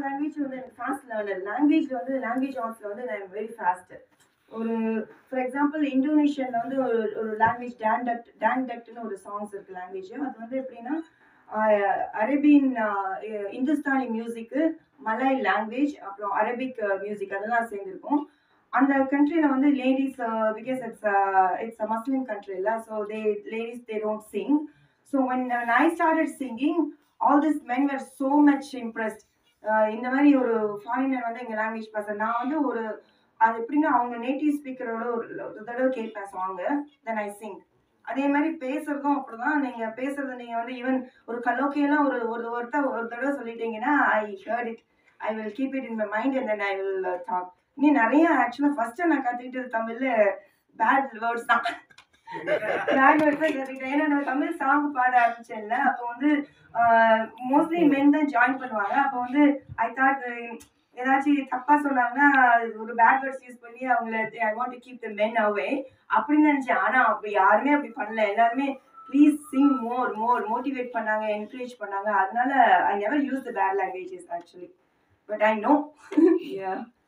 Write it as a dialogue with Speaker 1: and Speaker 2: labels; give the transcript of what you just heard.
Speaker 1: Language வந்து எனக்கு fast learner லாங்குவேஜ்ல வந்து லாங்குவேஜ் ஆர்ட்ஸ்ல வந்து நான் வெரி ஃபாஸ்ட் ஒரு ஃபார் எக்ஸாம்பிள் இந்தோனேஷியன்ல வந்து ஒரு ஒரு லாங்குவேஜ் டேண்டக்ட் டேண்டக்ட்னு ஒரு சாங்ஸ் இருக்கு லாங்குவேஜ் அது வந்து எப்படின்னா Arabian Hindustani music Malay language அப்புறம் அரபிக் மியூசிக் அதெல்லாம் சேர்ந்துருக்கும் அந்த கண்ட்ரியில் வந்து ladies because it's it's uh Muslim country இல்லை so they ladies they don't sing so when I started singing all this men were so much impressed uh, இந்த மாதிரி ஒரு ஃபாரினர் வந்து எங்கள் லாங்குவேஜ் பேச நான் வந்து ஒரு அது எப்படின்னா அவங்க நேட்டிவ் ஸ்பீக்கரோட ஒரு ஒரு தடவை கேட்பேன் சாங்கு தென் ஐ சிங் அதே மாதிரி பேசுறதும் அப்படிதான் நீங்க பேசுறது நீங்க வந்து ஈவன் ஒரு கலோக்கியெல்லாம் ஒரு ஒரு ஒருத்தர் ஒரு தடவை சொல்லிட்டீங்கன்னா I heard it I will keep it in my mind and then I will talk நீ நிறைய ஆக்சுவலாக ஃபர்ஸ்ட் நான் கற்றுக்கிட்டது தமிழ்ல பேட் வேர்ட்ஸ் தான் பேட் வேர்ட்ஸ் தான் கற்றுக்கிட்டேன் ஏன்னா நான் தமிழ் சாங் பாட ஆரம்பிச்சேன்ல அப்போ வந்து மோஸ்ட்லி மென் தான் ஜாயின் பண்ணுவாங்க அப்போ வந்து ஐ தாட் ஏதாச்சும் தப்பா சொன்னாங்கன்னா ஒரு பேட் வேர்ட்ஸ் யூஸ் பண்ணி அவங்கள I want to keep the men away அப்படின்னு நினைச்சேன் ஆனா அப்படி யாருமே அப்படி பண்ணல எல்லாருமே please sing more more motivate பண்ணாங்க என்கரேஜ் பண்ணாங்க அதனால I never use the bad languages actually but I know
Speaker 2: Yeah.